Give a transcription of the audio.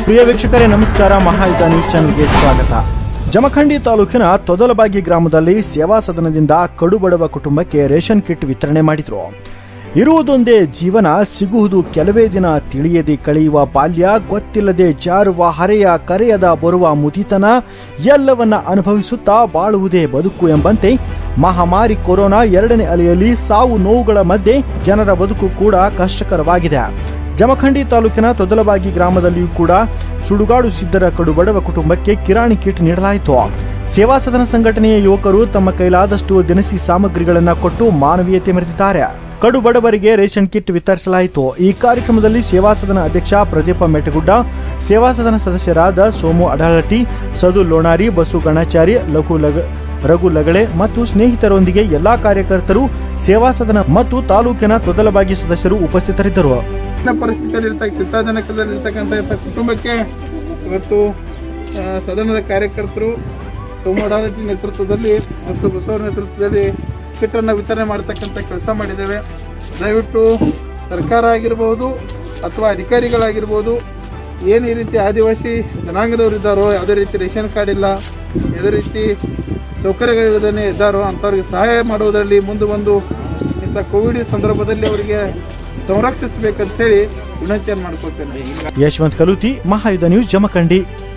ಪ್ರಿಯ ವೀಕ್ಷಕರೇ ನಮಸ್ಕಾರ ಮಹಾಯುಧ ನ್ಯೂಸ್ ಚಾನೆಲ್ಗೆ ಸ್ವಾಗತ ಜಮಖಂಡಿ ತಾಲೂಕಿನ ತೊದಲಬಾಗಿ ಗ್ರಾಮದಲ್ಲಿ ಸೇವಾ ಸದನದಿಂದ ಕಡುಬಡವ ಕುಟುಂಬಕ್ಕೆ ರೇಷನ್ ಕಿಟ್ ವಿತರಣೆ ಮಾಡಿದ್ರು ಇರುವುದೊಂದೇ ಜೀವನ ಸಿಗುವುದು ಕೆಲವೇ ದಿನ ತಿಳಿಯದೆ ಕಳೆಯುವ ಬಾಲ್ಯ ಗೊತ್ತಿಲ್ಲದೆ ಜಾರುವ ಹರೆಯ ಕರೆಯದ ಬರುವ ಮುದಿತನ ಎಲ್ಲವನ್ನ ಅನುಭವಿಸುತ್ತಾ ಬಾಳುವುದೇ ಬದುಕು ಎಂಬಂತೆ ಮಹಾಮಾರಿ ಕೊರೋನಾ ಎರಡನೇ ಅಲೆಯಲ್ಲಿ ಸಾವು ನೋವುಗಳ ಮಧ್ಯೆ ಜನರ ಬದುಕು ಕೂಡ ಕಷ್ಟಕರವಾಗಿದೆ ಜಮಖಂಡಿ ತಾಲೂಕಿನ ತೊದಲಬಾಗಿ ಗ್ರಾಮದಲ್ಲಿಯೂ ಕೂಡ ಸುಡುಗಾಡು ಸಿದ್ದರ ಕಡು ಬಡವ ಕುಟುಂಬಕ್ಕೆ ಕಿರಾಣಿ ಕಿಟ್ ನೀಡಲಾಯಿತು ಸೇವಾ ಸದನ ಸಂಘಟನೆಯ ಯುವಕರು ತಮ್ಮ ಕೈಲಾದಷ್ಟು ದಿನಸಿ ಸಾಮಗ್ರಿಗಳನ್ನು ಕೊಟ್ಟು ಮಾನವೀಯತೆ ಮೆರೆದಿದ್ದಾರೆ ಕಡು ಬಡವರಿಗೆ ರೇಷನ್ ಕಿಟ್ ವಿತರಿಸಲಾಯಿತು ಈ ಕಾರ್ಯಕ್ರಮದಲ್ಲಿ ಸೇವಾ ಸದನ ಅಧ್ಯಕ್ಷ ಪ್ರದೀಪ ಮೆಟಗುಡ್ಡ ಸೇವಾ ಸದನ ಸದಸ್ಯರಾದ ಸೋಮು ಅಡಹಟ್ಟಿ ಸದು ಲೋಣಾರಿ ಬಸು ಗಣಾಚಾರಿ ಲಘು ಲಗ ರಘು ಲಗಳೆ ಮತ್ತು ಸ್ನೇಹಿತರೊಂದಿಗೆ ಎಲ್ಲಾ ಕಾರ್ಯಕರ್ತರು ಸೇವಾ ಸದನ ಮತ್ತು ತಾಲೂಕಿನ ತೊದಲಬಾಗಿ ಸದಸ್ಯರು ಉಪಸ್ಥಿತರಿದ್ದರು ಕಠಿಣ ಪರಿಸ್ಥಿತಿಯಲ್ಲಿ ಇರ್ತಕ್ಕ ಚಿಂತಾಜನಕದಲ್ಲಿ ಇರ್ತಕ್ಕಂಥ ಇಂಥ ಕುಟುಂಬಕ್ಕೆ ಇವತ್ತು ಆ, ಸದನದ ಕಾರ್ಯಕರ್ತರು ಸೋಮವಾಡಾಲಟಿ ನೇತೃತ್ವದಲ್ಲಿ ಮತ್ತು ಬಸವರ ನೇತೃತ್ವದಲ್ಲಿ ಕಿಟ್ಟನ್ನು ವಿತರಣೆ ಮಾಡ್ತಕ್ಕಂಥ ಕೆಲಸ ಮಾಡಿದ್ದೇವೆ ದಯವಿಟ್ಟು ಸರ್ಕಾರ ಆಗಿರ್ಬೋದು ಅಥವಾ ಅಧಿಕಾರಿಗಳಾಗಿರ್ಬೋದು ಏನು ಈ ರೀತಿ ಆದಿವಾಸಿ ಜನಾಂಗದವರು ಇದ್ದಾರೋ ಯಾವುದೇ ರೀತಿ ರೇಷನ್ ಕಾರ್ಡ್ ಇಲ್ಲ ಯಾವುದೇ ರೀತಿ ಸೌಕರ್ಯಗಳಿಲ್ಲದೇ ಇದ್ದಾರೋ ಅಂಥವ್ರಿಗೆ ಸಹಾಯ ಮಾಡುವುದರಲ್ಲಿ ಮುಂದೆ ಬಂದು ಇಂಥ ಕೋವಿಡ್ ಸಂದರ್ಭದಲ್ಲಿ ಅವರಿಗೆ ಸಂರಕ್ಷಿಸಬೇಕಂತೇಳಿ ವಿನಂತಿಯನ್ನು ಮಾಡ್ಕೊತೇನೆ ಯಶವಂತ್ ಕಲೂತಿ ಮಹಾಯುಧ ನ್ಯೂಸ್ ಜಮಖಂಡಿ